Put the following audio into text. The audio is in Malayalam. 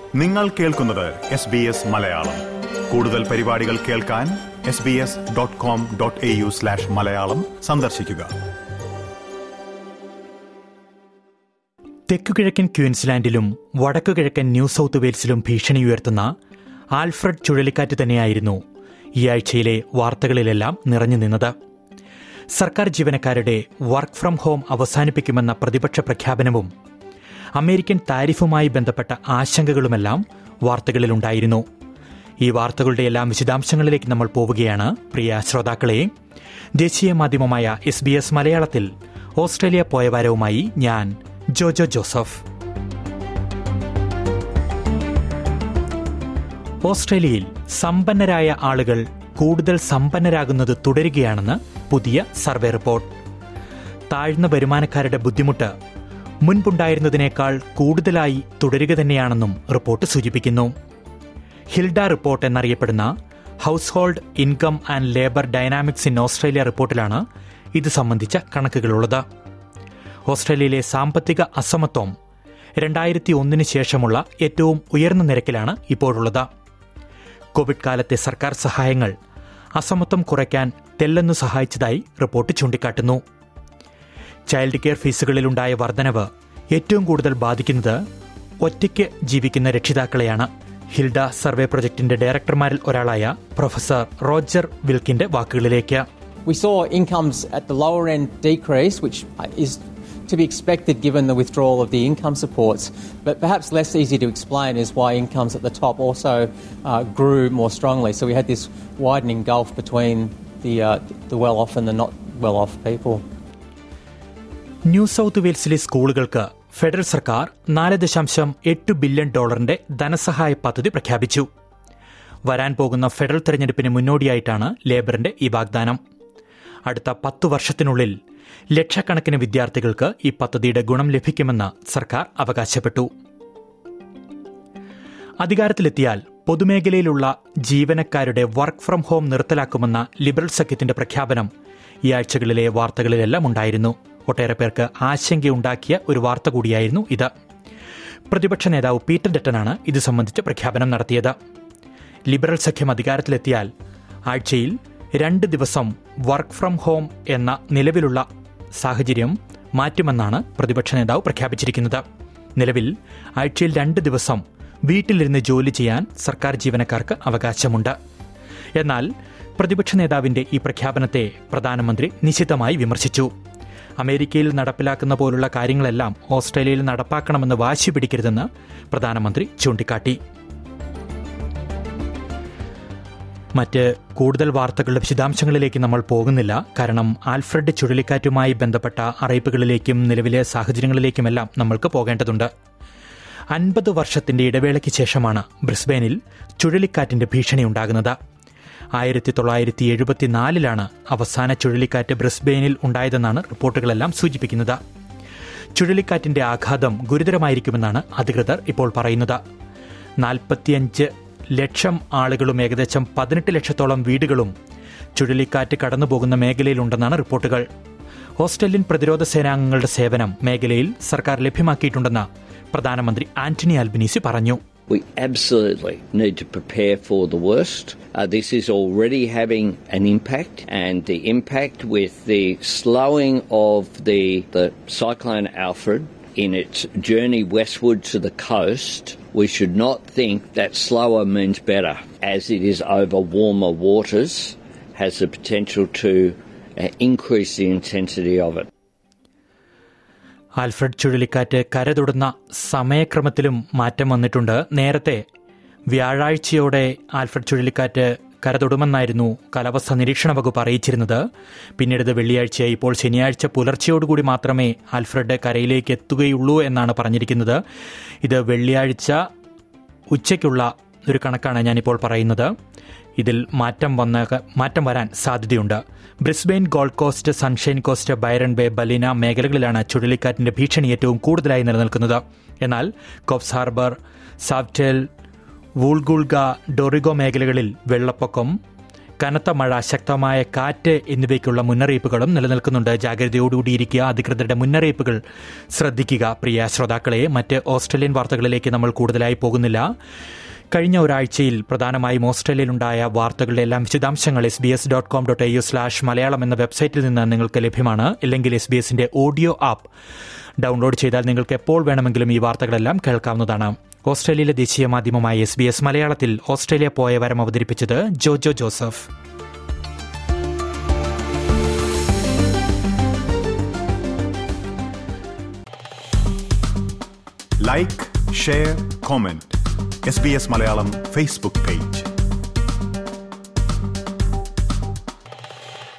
നിങ്ങൾ കേൾക്കുന്നത് എസ് ബി എസ് മലയാളം കൂടുതൽ പരിപാടികൾ കേൾക്കാൻ S B S dot com dot A U slash Malayalam സന്ദർശിക്കുക തെക്കുകിഴക്കൻ ക്വീൻസ്ലാൻഡിലും വടക്കുകിഴക്കൻ ന്യൂ സൗത്ത് വെയിൽസിലും ഭീഷണി ഉയർത്തുന്ന ആൽഫ്രഡ് ചുഴലിക്കാറ്റ് തന്നെയായിരുന്നു ഈ ആഴ്ചയിലെ വാർത്തകളിലെല്ലാം നിറഞ്ഞു നിന്നത് സർക്കാർ ജീവനക്കാരുടെ വർക്ക് ഫ്രം ഹോം അവസാനിപ്പിക്കുമെന്ന പ്രതിപക്ഷ പ്രഖ്യാപനവും അമേരിക്കൻ താരിഫുമായി ബന്ധപ്പെട്ട ആശങ്കകളുമെല്ലാം വാർത്തകളിലുണ്ടായിരുന്നു ഈ വാർത്തകളുടെ എല്ലാം വിശദാംശങ്ങളിലേക്ക് നമ്മൾ പോവുകയാണ് പ്രിയ ശ്രോതാക്കളെ ദേശീയ മാധ്യമമായ എസ് ബി എസ് മലയാളത്തിൽ ഓസ്ട്രേലിയ പോയ വാരവുമായി ഞാൻ ജോജോ ജോസഫ് ഓസ്ട്രേലിയയിൽ സമ്പന്നരായ ആളുകൾ കൂടുതൽ സമ്പന്നരാകുന്നത് തുടരുകയാണെന്ന് പുതിയ സർവേ റിപ്പോർട്ട് താഴ്ന്ന വരുമാനക്കാരുടെ ബുദ്ധിമുട്ട് മുൻപുണ്ടായിരുന്നതിനേക്കാൾ കൂടുതലായി തുടരുക തന്നെയാണെന്നും റിപ്പോർട്ട് സൂചിപ്പിക്കുന്നു ഹിൽഡ റിപ്പോർട്ട് എന്നറിയപ്പെടുന്ന household income and labour dynamics in Australia റിപ്പോർട്ടിലാണ് ഇത് സംബന്ധിച്ച കണക്കുകളുള്ളത് ഓസ്ട്രേലിയയിലെ സാമ്പത്തിക അസമത്വം രണ്ടായിരത്തി ഒന്നിന് ശേഷമുള്ള ഏറ്റവും ഉയർന്ന നിരക്കിലാണ് ഇപ്പോഴുള്ളത് കോവിഡ് കാലത്തെ സർക്കാർ സഹായങ്ങൾ അസമത്വം കുറയ്ക്കാൻ തെല്ലെന്നു സഹായിച്ചതായി റിപ്പോർട്ട് ചൂണ്ടിക്കാട്ടുന്നു ചൈൽഡ് കെയർ ഫീസുകളിലുണ്ടായ വർധനവ് ഏറ്റവും കൂടുതൽ ബാധിക്കുന്നത് ഒറ്റയ്ക്ക് ജീവിക്കുന്ന രക്ഷിതാക്കളെയാണ് ഹിൽഡ സർവേ പ്രൊജക്ടിന്റെ ഡയറക്ടർമാരിൽ ഒരാളായ പ്രൊഫസർ റോജർ വിൽക്കിന്റെ വാക്കുകളിലേക്ക് We saw incomes at the lower end decrease, which is to be expected given the withdrawal of the income supports. But perhaps less easy to explain is why incomes at the top also uh, grew more strongly. So we had this widening gulf between the, uh, the well off and the not well off people. New South വെയിൽസിലെ സ്കൂളുകൾക്ക് ഫെഡറൽ സർക്കാർ നാല് ദശാംശം എട്ട് ബില്യൺ ഡോളറിന്റെ ധനസഹായ പദ്ധതി പ്രഖ്യാപിച്ചു വരാൻ പോകുന്ന ഫെഡറൽ തെരഞ്ഞെടുപ്പിന് മുന്നോടിയായിട്ടാണ് ലേബറിന്റെ ഈ വാഗ്ദാനം അടുത്ത പത്തു വർഷത്തിനുള്ളിൽ ലക്ഷക്കണക്കിന് വിദ്യാർത്ഥികൾക്ക് ഈ പദ്ധതിയുടെ ഗുണം ലഭിക്കുമെന്ന് സർക്കാർ അവകാശപ്പെട്ടു അധികാരത്തിലെത്തിയാൽ പൊതുമേഖലയിലുള്ള ജീവനക്കാരുടെ വർക്ക് ഫ്രം ഹോം നിർത്തലാക്കുമെന്ന ലിബറൽ സഖ്യത്തിന്റെ പ്രഖ്യാപനം ഈ ആഴ്ചകളിലെ വാർത്തകളിലെല്ലാം ഉണ്ടായിരുന്നു ഒട്ടേറെ പേർക്ക് ആശങ്കയുണ്ടാക്കിയ ഒരു വാർത്ത കൂടിയായിരുന്നു ഇത് പ്രതിപക്ഷ നേതാവ് പീറ്റർ ഡെറ്റനാണ് ഇത് സംബന്ധിച്ച് പ്രഖ്യാപനം നടത്തിയത് ലിബറൽ സഖ്യം അധികാരത്തിലെത്തിയാൽ ആഴ്ചയിൽ രണ്ട് ദിവസം വർക്ക് ഫ്രം ഹോം എന്ന നിലവിലുള്ള സാഹചര്യം മാറ്റുമെന്നാണ് പ്രതിപക്ഷ നേതാവ് പ്രഖ്യാപിച്ചിരിക്കുന്നത് നിലവിൽ ആഴ്ചയിൽ രണ്ട് ദിവസം വീട്ടിലിരുന്ന് ജോലി ചെയ്യാൻ സർക്കാർ ജീവനക്കാർക്ക് അവകാശമുണ്ട് എന്നാൽ പ്രതിപക്ഷ നേതാവിന്റെ ഈ പ്രഖ്യാപനത്തെ പ്രധാനമന്ത്രി നിശിതമായി വിമർശിച്ചു അമേരിക്കയിൽ നടപ്പിലാക്കുന്ന പോലുള്ള കാര്യങ്ങളെല്ലാം ഓസ്ട്രേലിയയിൽ നടപ്പാക്കണമെന്ന് വാശി പിടിക്കരുതെന്ന് പ്രധാനമന്ത്രി ചൂണ്ടിക്കാട്ടി മറ്റ് കൂടുതൽ വാർത്തകളുടെ വിശദാംശങ്ങളിലേക്ക് നമ്മൾ പോകുന്നില്ല കാരണം ആൽഫ്രഡ് ചുഴലിക്കാറ്റുമായി ബന്ധപ്പെട്ട അറിയിപ്പുകളിലേക്കും നിലവിലെ സാഹചര്യങ്ങളിലേക്കുമെല്ലാം നമ്മൾക്ക് പോകേണ്ടതുണ്ട് അൻപത് വർഷത്തിന്റെ ഇടവേളയ്ക്ക് ശേഷമാണ് ബ്രിസ്ബെയിനിൽ ചുഴലിക്കാറ്റിന്റെ ഭീഷണി ഉണ്ടാകുന്നത് ആയിരത്തി തൊള്ളായിരത്തി എഴുപത്തിനാലിലാണ് അവസാന ചുഴലിക്കാറ്റ് ബ്രിസ്ബെയിനിൽ ഉണ്ടായതെന്നാണ് റിപ്പോർട്ടുകളെല്ലാം സൂചിപ്പിക്കുന്നത് ചുഴലിക്കാറ്റിന്റെ ആഘാതം ഗുരുതരമായിരിക്കുമെന്നാണ് അധികൃതർ ഇപ്പോൾ പറയുന്നത് നാൽപ്പത്തിയഞ്ച് ലക്ഷം ആളുകളും ഏകദേശം പതിനെട്ട് ലക്ഷത്തോളം വീടുകളും ചുഴലിക്കാറ്റ് കടന്നുപോകുന്ന മേഖലയിലുണ്ടെന്നാണ് റിപ്പോർട്ടുകൾ ഓസ്ട്രേലിയൻ പ്രതിരോധ സേനാംഗങ്ങളുടെ സേവനം മേഖലയിൽ സർക്കാർ ലഭ്യമാക്കിയിട്ടുണ്ടെന്ന് പ്രധാനമന്ത്രി ആന്റണി അൽബനീസി പറഞ്ഞു We absolutely need to prepare for the worst. Uh, this is already having an impact, and the impact with the slowing of the, the cyclone Alfred in its journey westward to the coast, we should not think that slower means better, as it is over warmer waters, has the potential to uh, increase the intensity of it. Alfred ചുഴലിക്കാറ്റ് കരതൊടുന്ന സമയക്രമത്തിലും മാറ്റം വന്നിട്ടുണ്ട് നേരത്തെ വ്യാഴാഴ്ചയോടെ ആൽഫ്രഡ് ചുഴലിക്കാറ്റ് കരതൊടുമെന്നായിരുന്നു കാലാവസ്ഥാ നിരീക്ഷണ വകുപ്പ് അറിയിച്ചിരുന്നത് പിന്നീട് ഇത് വെള്ളിയാഴ്ചയായി ഇപ്പോൾ ശനിയാഴ്ച പുലർച്ചയോടുകൂടി മാത്രമേ ആൽഫ്രഡ് കരയിലേക്ക് എത്തുകയുള്ളൂ എന്നാണ് പറഞ്ഞിരിക്കുന്നത് ഇത് വെള്ളിയാഴ്ച ഉച്ചയ്ക്കുള്ള ഒരു കണക്കാണ് ഞാനിപ്പോൾ പറയുന്നത് ഇതിൽ മാറ്റം വന്ന മാറ്റം വരാൻ സാധ്യതയുണ്ട് Brisbane Gold Coast Sunshine Coast Byron Bay Ballina മേഖലകളിലാണ് ചുഴലിക്കാറ്റിന്റെ ഭീഷണി ഏറ്റവും കൂടുതലായി നിലനിൽക്കുന്നത് എന്നാൽ കോപ്സ് ഹാർബർ സാഫ്റ്റേൽ വൂൾഗുൾഗ ഡൊറിഗോ മേഖലകളിൽ വെള്ളപ്പൊക്കം കനത്ത മഴ ശക്തമായ കാറ്റ് എന്നിവയ്ക്കുള്ള മുന്നറിയിപ്പുകളും നിലനിൽക്കുന്നുണ്ട് ജാഗ്രതയോടുകൂടിയിരിക്കുക അധികൃതരുടെ മുന്നറിയിപ്പുകൾ ശ്രദ്ധിക്കുക പ്രിയ ശ്രോതാക്കളെ മറ്റ് ഓസ്ട്രേലിയൻ വാർത്തകളിലേക്ക് നമ്മൾ കൂടുതലായി പോകുന്നില്ല കഴിഞ്ഞ ഒരാഴ്ചയിൽ പ്രധാനമായും ഓസ്ട്രേലിയയിലുണ്ടായ വാർത്തകളുടെ എല്ലാം വിശദാംശങ്ങൾ S B S dot com dot I U slash Malayalam എന്ന വെബ്സൈറ്റിൽ നിന്ന് നിങ്ങൾക്ക് ലഭ്യമാണ് അല്ലെങ്കിൽ എസ് ബി എസിന്റെ ഓഡിയോ ആപ്പ് ഡൗൺലോഡ് ചെയ്താൽ നിങ്ങൾക്ക് എപ്പോൾ വേണമെങ്കിലും ഈ വാർത്തകളെല്ലാം കേൾക്കാവുന്നതാണ് ഓസ്ട്രേലിയയിലെ ദേശീയ മാധ്യമമായ എസ് ബി എസ് മലയാളത്തിൽ ഓസ്ട്രേലിയ പോയ വരം അവതരിപ്പിച്ചത് Jojo Joseph like share comment S B S Malayalam Facebook page